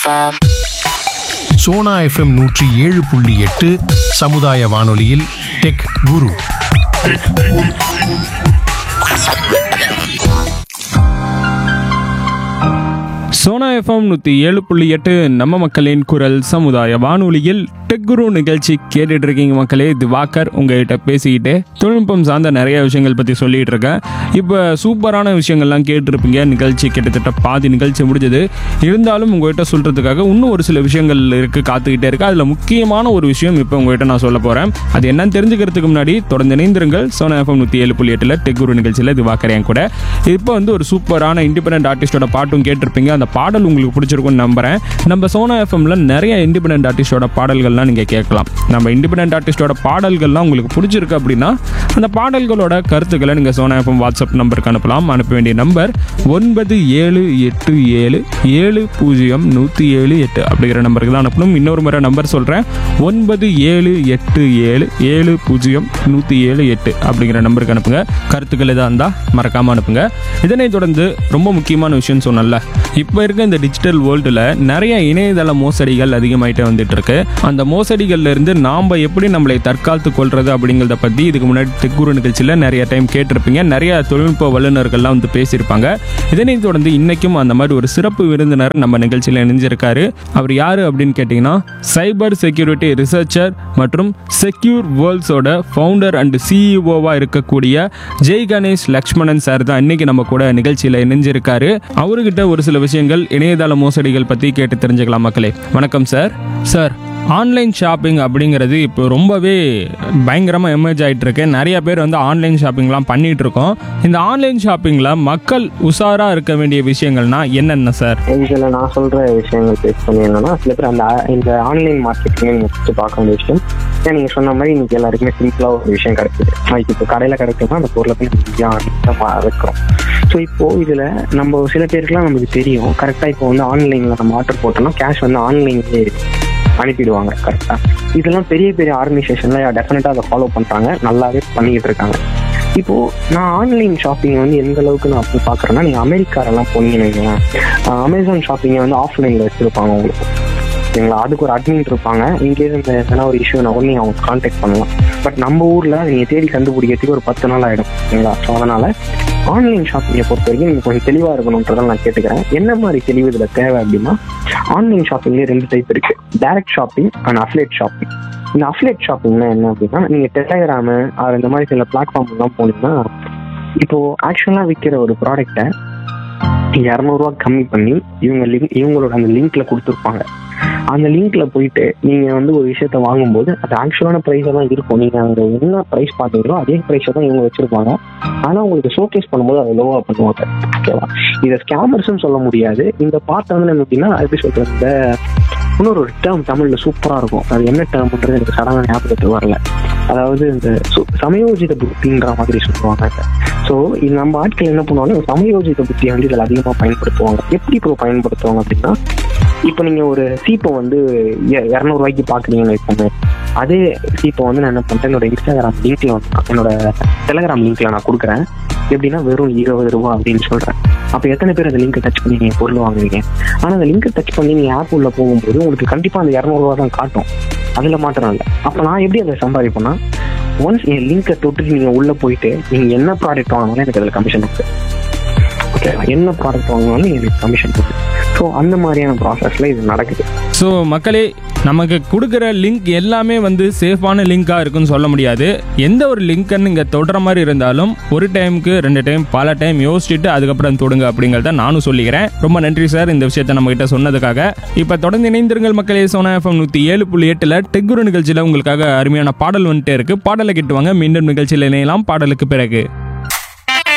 FM. Sona FM நூற்றி ஏழு புள்ளி எட்டு சமுதாய வானொலியில் டெக் குரு சோனா எஃப்எம் நூற்றி ஏழு புள்ளி எட்டு நம்ம மக்களின் குரல் சமுதாய வானொலியில் டெக் குரு நிகழ்ச்சி கேட்டுட்டு இருக்கீங்க மக்களே திவாகர் உங்ககிட்ட பேசிக்கிட்டு தொழில்நுட்பம் சார்ந்த நிறைய விஷயங்கள் பற்றி சொல்லிட்டு இருக்கேன் இப்போ சூப்பரான விஷயங்கள்லாம் கேட்டிருப்பீங்க நிகழ்ச்சி கிட்டத்தட்ட பாதி நிகழ்ச்சி முடிஞ்சது இருந்தாலும் உங்ககிட்ட சொல்கிறதுக்காக இன்னும் ஒரு சில விஷயங்கள் இருக்குது காத்துக்கிட்டே இருக்கு அதில் முக்கியமான ஒரு விஷயம் இப்போ உங்ககிட்ட நான் சொல்ல போகிறேன் அது என்னன்னு தெரிஞ்சுக்கிறதுக்கு முன்னாடி தொடர்ந்து இணைந்திருங்கள் சோனா எஃப்எம் நூற்றி ஏழு புள்ளி எட்டில் டெக் குரு நிகழ்ச்சியில் திவாகர் என் கூட இப்போ வந்து ஒரு சூப்பரான இண்டிபெண்டன்ட் ஆர்டிஸ்டோட பாட்டும் கேட்டிருப்பீங்க அந்த பாடல் உங்களுக்கு பிடிச்சிருக்கும்னு நம்புறேன் நம்ம சோனா எஃப்எம்ல நிறைய இண்டிபெண்டன்ட் ஆர்டிஸ்டோட பாடல்கள்லாம் நீங்கள் கேட்கலாம் நம்ம இண்டிபெண்டன்ட் ஆர்டிஸ்டோட பாடல்கள்லாம் உங்களுக்கு பிடிச்சிருக்கு அப்படின்னா அந்த பாடல்களோட கருத்துக்களை நீங்கள் சோனா எஃப்எம் வாட்ஸ்அப் நம்பருக்கு அனுப்பலாம் அனுப்ப வேண்டிய நம்பர் ஒன்பது ஏழு எட்டு ஏழு ஏழு பூஜ்ஜியம் நூற்றி ஏழு எட்டு அப்படிங்கிற நம்பருக்கு தான் அனுப்பணும் இன்னொரு முறை நம்பர் சொல்கிறேன் ஒன்பது ஏழு எட்டு ஏழு ஏழு பூஜ்ஜியம் நூற்றி ஏழு எட்டு அப்படிங்கிற நம்பருக்கு அனுப்புங்க கருத்துக்கள் எதாக இருந்தால் மறக்காமல் அனுப்புங்க இதனைத் தொடர்ந்து ரொம்ப முக்கியமான விஷயம் சொன்னல இப்போ இருக்க இந்த டிஜிட்டல் வேர்ல்டில் நிறைய இணையதள மோசடிகள் அதிகமாயிட்டே வந்துட்டு இருக்கு அந்த மோசடிகள்ல இருந்து நாம் எப்படி நம்மளை தற்காத்து கொள்றது அப்படிங்கிறத பற்றி இதுக்கு முன்னாடி தெக்குரு நிகழ்ச்சியில் நிறைய டைம் கேட்டிருப்பீங்க நிறைய தொழில்நுட்ப வல்லுநர்கள்லாம் வந்து பேசியிருப்பாங்க இதனைத் தொடர்ந்து இன்னைக்கும் அந்த மாதிரி ஒரு சிறப்பு விருந்தினர் நம்ம நிகழ்ச்சியில் இணைஞ்சிருக்காரு அவர் யாரு அப்படின்னு கேட்டிங்கன்னா சைபர் செக்யூரிட்டி ரிசர்ச்சர் மற்றும் செக்யூர் வேர்ல்ட்ஸோட ஃபவுண்டர் அண்ட் சிஇஓவா இருக்கக்கூடிய ஜெய் கணேஷ் லக்ஷ்மணன் சார் தான் இன்னைக்கு நம்ம கூட நிகழ்ச்சியில் இணைஞ்சிருக்காரு அவர்கிட்ட ஒரு சில விஷயங்கள் இணையதள மோசடிகள் பற்றி கேட்டு தெரிஞ்சுக்கலாம் மக்களே வணக்கம் சார் சார் ஆன்லைன் ஷாப்பிங் அப்படிங்கிறது இப்போ ரொம்பவே பயங்கரமாக எமர்ஜ் ஆகிட்டு இருக்கு நிறைய பேர் வந்து ஆன்லைன் ஷாப்பிங்லாம் பண்ணிட்டு இருக்கோம் இந்த ஆன்லைன் ஷாப்பிங்கில் மக்கள் உஷாராக இருக்க வேண்டிய விஷயங்கள்னா என்னென்ன சார் இதில் நான் சொல்ற விஷயங்கள் பேஸ் பண்ணி என்னன்னா சில பேர் அந்த இந்த ஆன்லைன் மார்க்கெட்டிங் நீங்க ஃபஸ்ட்டு பார்க்க வேண்டிய விஷயம் ஏன் நீங்க சொன்ன மாதிரி இன்னைக்கு எல்லாருக்குமே சிம்பிளா ஒரு விஷயம் கிடைக்குது நாளைக்கு இப்போ கடையில கிடைக்கும்னா அந்த பொருளை போய் ஈஸியாக வைக்கிறோம் ஸோ இப்போ இதுல நம்ம சில பேருக்குலாம் நமக்கு தெரியும் கரெக்டா இப்போ வந்து ஆன்லைன்ல நம்ம ஆர்டர் போட்டோம்னா கேஷ் வந்து ஆன்லைன்லேயே அனுப்பிடுவாங்க கரெக்டா இதெல்லாம் பெரிய பெரிய ஆர்கனைசேஷன்ல டெஃபினட்டா அதை ஃபாலோ பண்றாங்க நல்லாவே பண்ணிக்கிட்டு இருக்காங்க இப்போ நான் ஆன்லைன் ஷாப்பிங் வந்து எந்த அளவுக்கு நான் அப்படி பாக்குறேன்னா நீங்க அமெரிக்காரெல்லாம் போனீங்கன்னு வைங்களேன் அமேசான் ஷாப்பிங்கை வந்து ஆஃப்லைன்ல வச்சிருப்பாங்க உங்களுக்கு ஓகேங்களா அதுக்கு ஒரு அட்மின் இருப்பாங்க இன்கேஸ் இந்த எதனா ஒரு இஷ்யூ நான் உடனே அவங்க கான்டாக்ட் பண்ணலாம் பட் நம்ம ஊர்ல நீங்க தேடி கண்டுபிடிக்கிறதுக்கு ஒரு பத்து நாள் ஆயிடும் ஓகேங்களா ஸோ அதனால ஆன்லைன் ஷாப்பிங்கை பொறுத்த வரைக்கும் நீங்க கொஞ்சம் தெளிவா இருக்கணுன்றதை நான் கேட்டுக்கிறேன் என்ன மாதிரி தெளிவு இதுல தேவை அப்படின்னா ஆன்லைன் ஷாப்பிங்லேயே ரெண்டு டைப் இருக்கு direct shopping and affiliate shopping இந்த அஃப்லேட் ஷாப்பிங்னா என்ன அப்படின்னா நீங்க டெலகிராமு ஆர் இந்த மாதிரி சில பிளாட்ஃபார்ம் எல்லாம் போனீங்கன்னா இப்போ ஆக்சுவலா விற்கிற ஒரு ப்ராடக்ட்டை இரநூறுவா கம்மி பண்ணி இவங்க லிங்க் இவங்களோட அந்த லிங்க்ல கொடுத்துருப்பாங்க அந்த லிங்க்ல போயிட்டு நீங்க வந்து ஒரு விஷயத்த வாங்கும்போது அது ஆக்சுவலான ப்ரைஸா தான் இருக்கும் நீங்க அங்க என்ன ப்ரைஸ் பார்த்தீங்களோ அதே ப்ரைஸை தான் இவங்க வச்சிருப்பாங்க ஆனா உங்களுக்கு ஷோகேஸ் பண்ணும்போது அதை லோவா பண்ணுவாங்க ஓகேவா இதை ஸ்கேமர்ஸ்னு சொல்ல முடியாது இந்த பார்ட் வந்து நம்ம எப்படின்னா எப்படி சொல்றது இந்த இன்னொரு ஒரு டேர்ம் தமிழ்ல சூப்பரா இருக்கும் அது என்ன டேர்ம்ன்றது எனக்கு சடனாக ஞாபகத்துக்கு வரல அதாவது இந்த சு- சமயோஜித புத்தின்ற மாதிரி சொல்லுவாங்க ஸோ இது நம்ம ஆட்கள் என்ன பண்ணுவாங்க சமயோஜித புத்தியை வந்து இதில் அதிகமாக பயன்படுத்துவாங்க எப்படி இப்போ பயன்படுத்துவாங்க அப்படின்னா இப்போ நீங்க ஒரு சீப்பை வந்து இ- இரநூறுவாய்க்கு பாக்குறீங்கன்னு வைப்போமே அதே சீப்பை வந்து நான் என்ன பண்றேன் என்னோட இன்ஸ்டாகிராம் லிங்க்ல வந்து என்னோட டெலகிராம் லிங்க்ல நான் கொடுக்குறேன் எப்படின்னா வெறும் இருபது ரூபா அப்படின்னு சொல்றேன் அப்போ எத்தனை பேர் அந்த லிங்கை டச் பண்ணி நீங்க பொருள் வாங்குவீங்க ஆனா அந்த லிங்கை டச் பண்ணி நீங்க ஆப் உள்ள போகும்போது உங்களுக்கு கண்டிப்பா அந்த இரநூறுவா தான் காட்டும் அதுல மாத்திரம் இல்லை அப்போ நான் எப்படி அதை சம்பாதிப்பேன்னா ஒன்ஸ் என் லிங்கை தொட்டு நீங்க உள்ள போயிட்டு நீங்க என்ன ப்ராடக்ட் வாங்கினாலும் எனக்கு அதில் கமிஷன் இருக்கு ஓகே என்ன ப்ராடக்ட் வாங்கினாலும் எனக்கு கமிஷன் இருக்கு ஸோ அந்த மாதிரியான ப்ராசஸ்ல இது நடக்குது ஸோ மக்களே நமக்கு கொடுக்குற லிங்க் எல்லாமே வந்து சேஃபான லிங்காக இருக்குன்னு சொல்ல முடியாது எந்த ஒரு லிங்க்கை நீங்கள் தொடுற மாதிரி இருந்தாலும் ஒரு டைமுக்கு ரெண்டு டைம் பல டைம் யோசிச்சுட்டு அதுக்கப்புறம் தொடுங்க அப்படிங்கிறத நானும் சொல்லிக்கிறேன் ரொம்ப நன்றி சார் இந்த விஷயத்தை நம்ம கிட்ட சொன்னதுக்காக இப்போ தொடர்ந்து இணைந்திருங்கள் மக்களே சோனா எஃப்எம் நூற்றி ஏழு புள்ளி எட்டில் டெக்குரு நிகழ்ச்சியில் உங்களுக்காக அருமையான பாடல் வந்துட்டே இருக்கு பாடலை கேட்டுவாங்க மீண்டும் நிகழ்ச்சியில் இணையலாம் பாடலுக்கு பிறகு